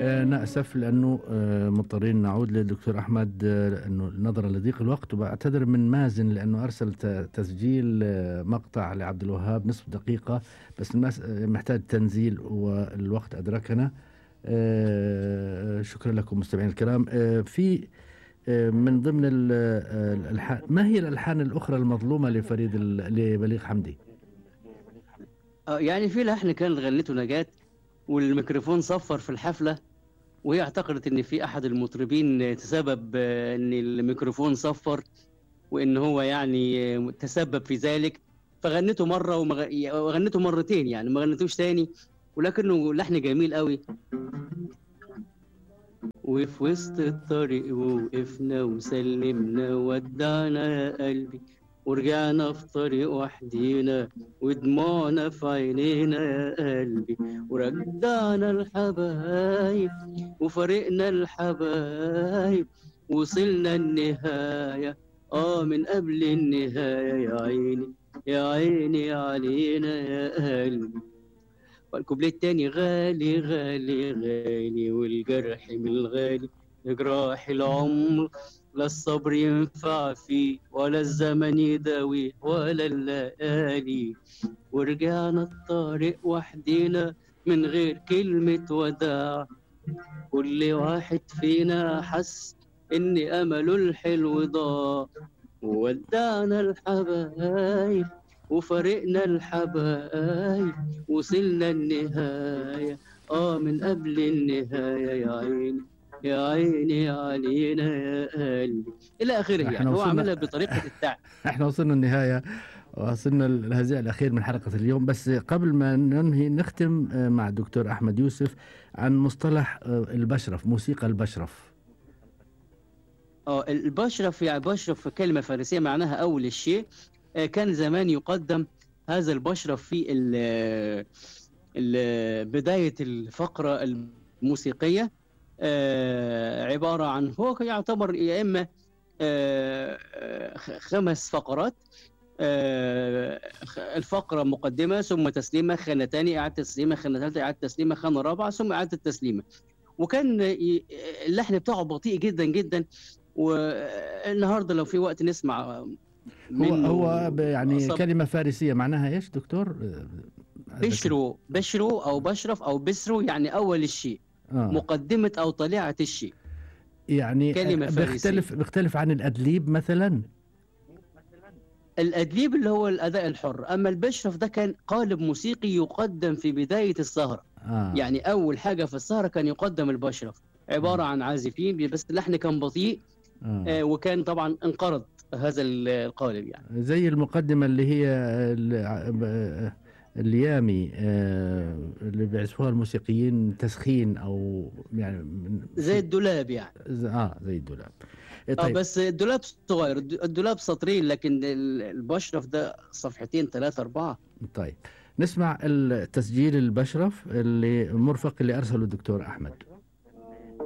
آه نأسف لأنه آه مضطرين نعود للدكتور أحمد آه لأنه نظرا لضيق الوقت وبعتذر من مازن لأنه أرسل تسجيل آه مقطع لعبد الوهاب نصف دقيقة بس المس... محتاج تنزيل والوقت أدركنا آه شكرا لكم مستمعين الكرام آه في آه من ضمن الألحان ما هي الألحان الأخرى المظلومة لفريد لبليغ حمدي؟ يعني في لحن كان غنته نجاة والميكروفون صفر في الحفله وهي اعتقدت ان في احد المطربين تسبب ان الميكروفون صفر وان هو يعني تسبب في ذلك فغنته مره وغنته مرتين يعني ما غنتوش تاني ولكنه لحن جميل قوي وفي وسط الطريق وقفنا وسلمنا ودعنا يا قلبي ورجعنا في طريق وحدينا ودموعنا في عينينا يا قلبي ورجعنا الحبايب وفرقنا الحبايب وصلنا النهاية اه من قبل النهاية يا عيني يا عيني علينا يا قلبي والكوبليه التاني غالي غالي غالي والجرح من الغالي جراح العمر لا الصبر ينفع فيه ولا الزمن يداوي ولا الليالي ورجعنا الطريق وحدينا من غير كلمة وداع كل واحد فينا حس إن أمله الحلو ضاع وودعنا الحبايب وفرقنا الحبايب وصلنا النهاية آه من قبل النهاية يا عيني يا عيني علينا يا قلبي الى اخره يعني هو عملها بطريقه التعب احنا وصلنا النهايه وصلنا الهزيع الاخير من حلقه اليوم بس قبل ما ننهي نختم مع الدكتور احمد يوسف عن مصطلح البشرف موسيقى البشرف اه البشرف يعني بشرف كلمه فارسيه معناها اول الشيء كان زمان يقدم هذا البشرف في بدايه الفقره الموسيقيه آه عبارة عن هو يعتبر يا إما آه خمس فقرات آه الفقرة مقدمة ثم تسليمة خانة ثانية إعادة تسليمة خانة ثالثة إعادة تسليمة خانة رابعة ثم إعادة تسليمة وكان اللحن بتاعه بطيء جدا جدا والنهارده لو في وقت نسمع هو هو يعني أصب. كلمة فارسية معناها ايش دكتور؟ بشرو بشرو او بشرف او بسرو يعني اول الشيء آه. مقدمة أو طليعة الشيء يعني كلمة بيختلف بيختلف عن الأدليب مثلا الأدليب اللي هو الأداء الحر أما البشرف ده كان قالب موسيقي يقدم في بداية السهرة آه. يعني أول حاجة في السهرة كان يقدم البشرف عبارة آه. عن عازفين بس اللحن كان بطيء آه. آه وكان طبعا انقرض هذا القالب يعني زي المقدمة اللي هي الليامي آه اللي بيعزفوها الموسيقيين تسخين او يعني زي الدولاب يعني اه زي الدولاب إيه طيب. اه بس الدولاب صغير الدولاب سطرين لكن البشرف ده صفحتين ثلاثة أربعة طيب نسمع التسجيل البشرف اللي مرفق اللي أرسله الدكتور أحمد